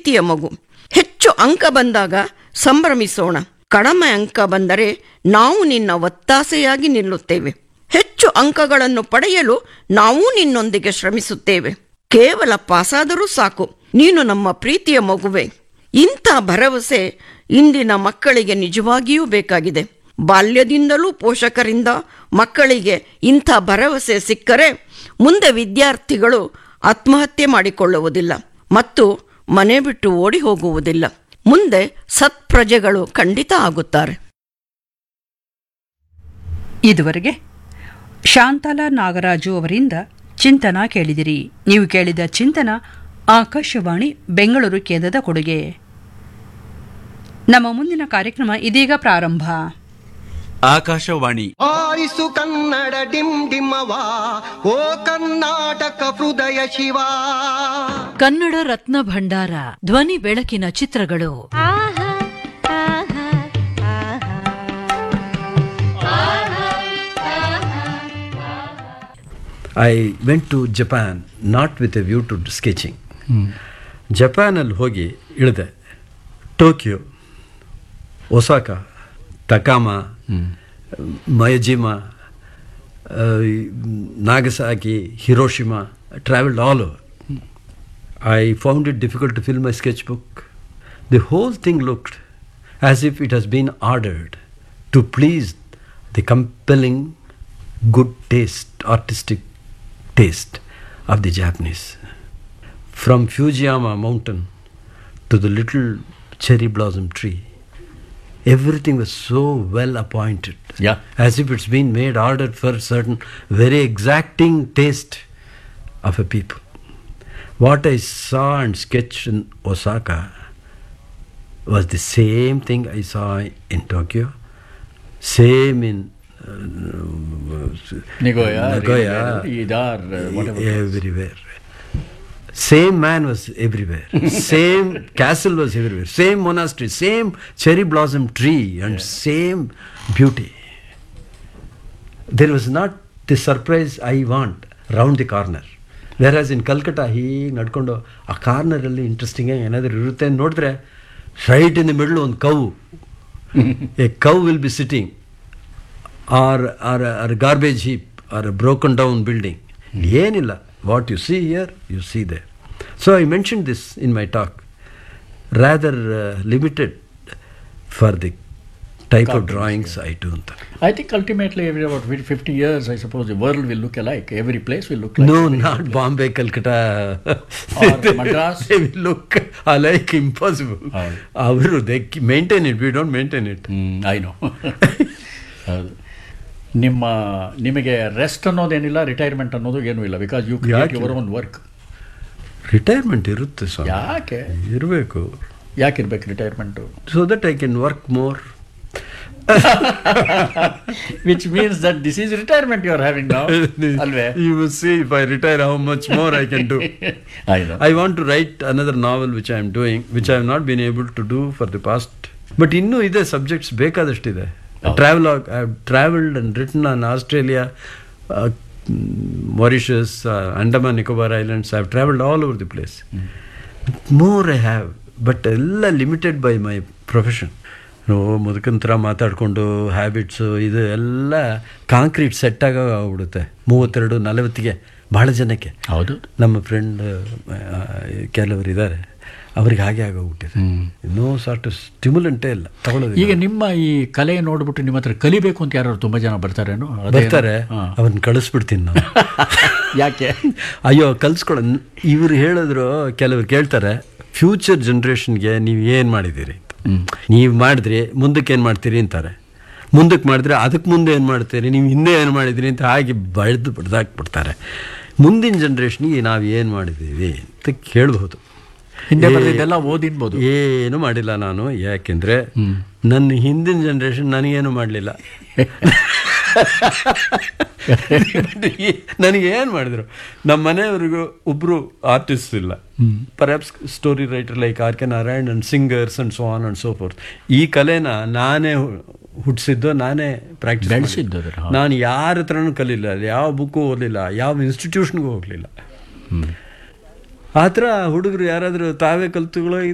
ಪ್ರೀತಿಯ ಮಗು ಹೆಚ್ಚು ಅಂಕ ಬಂದಾಗ ಸಂಭ್ರಮಿಸೋಣ ಕಡಿಮೆ ಅಂಕ ಬಂದರೆ ನಾವು ನಿನ್ನ ಒತ್ತಾಸೆಯಾಗಿ ನಿಲ್ಲುತ್ತೇವೆ ಹೆಚ್ಚು ಅಂಕಗಳನ್ನು ಪಡೆಯಲು ನಾವು ನಿನ್ನೊಂದಿಗೆ ಶ್ರಮಿಸುತ್ತೇವೆ ಕೇವಲ ಪಾಸಾದರೂ ಸಾಕು ನೀನು ನಮ್ಮ ಪ್ರೀತಿಯ ಮಗುವೆ ಇಂಥ ಭರವಸೆ ಇಂದಿನ ಮಕ್ಕಳಿಗೆ ನಿಜವಾಗಿಯೂ ಬೇಕಾಗಿದೆ ಬಾಲ್ಯದಿಂದಲೂ ಪೋಷಕರಿಂದ ಮಕ್ಕಳಿಗೆ ಇಂಥ ಭರವಸೆ ಸಿಕ್ಕರೆ ಮುಂದೆ ವಿದ್ಯಾರ್ಥಿಗಳು ಆತ್ಮಹತ್ಯೆ ಮಾಡಿಕೊಳ್ಳುವುದಿಲ್ಲ ಮತ್ತು ಮನೆ ಬಿಟ್ಟು ಓಡಿ ಹೋಗುವುದಿಲ್ಲ ಮುಂದೆ ಸತ್ಪ್ರಜೆಗಳು ಖಂಡಿತ ಆಗುತ್ತಾರೆ ಇದುವರೆಗೆ ಶಾಂತಲಾ ನಾಗರಾಜು ಅವರಿಂದ ಚಿಂತನ ಕೇಳಿದಿರಿ ನೀವು ಕೇಳಿದ ಚಿಂತನ ಆಕಾಶವಾಣಿ ಬೆಂಗಳೂರು ಕೇಂದ್ರದ ಕೊಡುಗೆ ನಮ್ಮ ಮುಂದಿನ ಕಾರ್ಯಕ್ರಮ ಇದೀಗ ಪ್ರಾರಂಭ ಆಕಾಶವಾಣಿ ಆರಿಸು ಕನ್ನಡ ಡಿಮ್ ಡಿಮ್ಮವ ಓ ಕರ್ನಾಟಕ ಹೃದಯ ಶಿವ ಕನ್ನಡ ರತ್ನ ಭಂಡಾರ ಧ್ವನಿ ಬೆಳಕಿನ ಚಿತ್ರಗಳು I went to Japan not with a view to sketching. ಜಪಾನಲ್ಲಿ ಹೋಗಿ ಇಳಿದೆ ಟೋಕಿಯೋ ಒಸಾಕ ತಕಾಮ Miyajima Nagasaki Hiroshima travelled all over I found it difficult to fill my sketchbook. The whole thing looked as if it has been ordered to please the compelling good taste, artistic taste of the Japanese. From Fujiyama mountain to the little cherry blossom tree, everything was so well appointed. Yeah. As if it's been made ordered for certain very exacting taste of a people. What I saw and sketched in Osaka was the same thing I saw in Tokyo, same in uh, Nagoya, Nagoya, Idar, uh, whatever. everywhere. Same man was everywhere. same castle was everywhere. Same monastery, same cherry blossom tree, and same beauty. There was not the surprise I want round the corner. Whereas in Calcutta ಹೀಗೆ ನಡ್ಕೊಂಡು ಆ ಕಾರ್ನರಲ್ಲಿ interesting ಏನಾದರೂ ಇರುತ್ತೆ ಅಂತ ನೋಡಿದ್ರೆ right in the middle ಒಂದು cow a cow will be sitting or or or garbage heap or broken down building ಏನಿಲ್ಲ what you see here you see they so I mention this in my talk rather limited for the type of drawings I do ಅಂತ I think ultimately, every about 50 years, I suppose the world will look alike. Every place will look like. No, every not place. Bombay, Calcutta. Or Madras? They will look alike impossible. ಹೌದು. ಅವರು they maintain it, we don't maintain it. Hmm, I know. ಹೌದು ನಿಮ್ಮ ನಿಮಗೆ rest ಅನ್ನೋದೇನಿಲ್ಲ retirement ಅನ್ನೋದು ಏನೂ ಇಲ್ಲ because you create ಯಾಕೆ? Your own work retirement ಇರುತ್ತೆ ಸ್ವಾಮಿ ಯಾಕೆ ಇರಬೇಕು ಯಾಕಿರ್ಬೇಕು retirement so that I can work more which means that this is retirement you are having ನಾವು ಅಲ್ವೇ you will see if I retire how much more I can do I know. I want to write another novel which I am doing which I have not been able to do for the past but ಇನ್ನೂ ಇದೆ subjects ಬೇಕಾದಷ್ಟಿದೆ ಹೌದು. Travel I have travelled and written on Australia Mauritius Andaman Nicobar islands I have travelled all over the place more I have but ಎಲ್ಲ limited by my profession ಮುದುಕನ ಥರ ಮಾತಾಡಿಕೊಂಡು habits ಇದು ಎಲ್ಲ ಕಾಂಕ್ರೀಟ್ ಸೆಟ್ ಆಗೋಗ್ಬಿಡುತ್ತೆ ಮೂವತ್ತೆರಡು ನಲವತ್ತಿಗೆ ಭಾಳ ಜನಕ್ಕೆ ಹೌದು ನಮ್ಮ ಫ್ರೆಂಡ್ ಕೆಲವರು ಇದ್ದಾರೆ ಅವ್ರಿಗೆ ಹಾಗೆ ಆಗೋಗ್ಬಿಟ್ಟಿದೆ ನೋ ಸಾರ್ಟ್ ಸ್ಟಿಮ್ಯುಲೆಂಟೇ ಇಲ್ಲ ತಗೊಳ್ಳೋದು ಈಗ ನಿಮ್ಮ ಈ ಕಲೆ ನೋಡ್ಬಿಟ್ಟು ನಿಮ್ಮ ಹತ್ರ ಕಲಿಬೇಕು ಅಂತ ಯಾರು ತುಂಬಾ ಜನ ಬರ್ತಾರೇನು ಅದೇನು? ಬರ್ತಾರೆ ಹಾ. ಅವ್ರನ್ನ ಕಳಿಸ್ಬಿಡ್ತೀನಿ ನಾನು ಯಾಕೆ ಅಯ್ಯೋ ಕಲಿಸ್ಕೊಳ ಇವ್ರು ಹೇಳಿದ್ರು ಕೆಲವ್ರು ಕೇಳ್ತಾರೆ ಫ್ಯೂಚರ್ ಜನ್ರೇಷನ್ಗೆ ನೀವು ಏನು ಮಾಡಿದ್ದೀರಿ ಅಂತ ನೀವು ಮಾಡಿದ್ರಿ ಮುಂದಕ್ಕೆ ಏನು ಮಾಡ್ತೀರಿ ಅಂತಾರೆ ಮುಂದಕ್ಕೆ ಮಾಡಿದ್ರೆ ಅದಕ್ಕೆ ಮುಂದೆ ಏನು ಮಾಡ್ತೀರಿ ನೀವು ಹಿಂದೆ ಏನು ಮಾಡಿದ್ರಿ ಅಂತ ಹಾಗೆ ಬಳ್ದು ಬಡ್ದಾಕ್ಬಿಡ್ತಾರೆ ಮುಂದಿನ ಜನ್ರೇಷನ್ಗೆ ನಾವು ಏನು ಮಾಡಿದ್ದೀವಿ ಅಂತ ಕೇಳಬಹುದು ಹಿಂದೆ ಬರ್ದಿದ್ದೆಲ್ಲ ಓದಿನ್ಬೋದು ಏನು ಮಾಡಿಲ್ಲ ನಾನು ಯಾಕೆಂದ್ರೆ ನನ್ನ ಹಿಂದಿನ ಜನ್ರೇಷನ್ ನನಗೇನು ಮಾಡಲಿಲ್ಲ ನನಗೆ ಏನು ಮಾಡಿದ್ರು ನಮ್ಮ ಮನೆಯವ್ರಿಗೂ ಒಬ್ಬರು ಆರ್ಟಿಸ್ಟ್ ಇಲ್ಲ perhaps story writer like R K Narayan and singers and so on and so forth ಈ ಕಲೆನ ನಾನೇ ಹುಟ್ಟಿಸಿದ್ದು ನಾನೇ ಪ್ರಾಕ್ಟೀಸ್ ಬೆಳ್ಸಿದ್ದು ಅದನ್ನ, ಹೌದು. ನಾನು ಯಾರ ಹತ್ರನೂ ಕಲಿಲ್ಲ ಯಾವ ಬುಕ್ಕು ಓದಲಿಲ್ಲ ಯಾವ ಇನ್ಸ್ಟಿಟ್ಯೂಷನ್ಗೂ ಹೋಗಲಿಲ್ಲ ಆ ಥರ ಹುಡುಗರು ಯಾರಾದರೂ ತಾವೇ ಕಲ್ತುಗಳೋ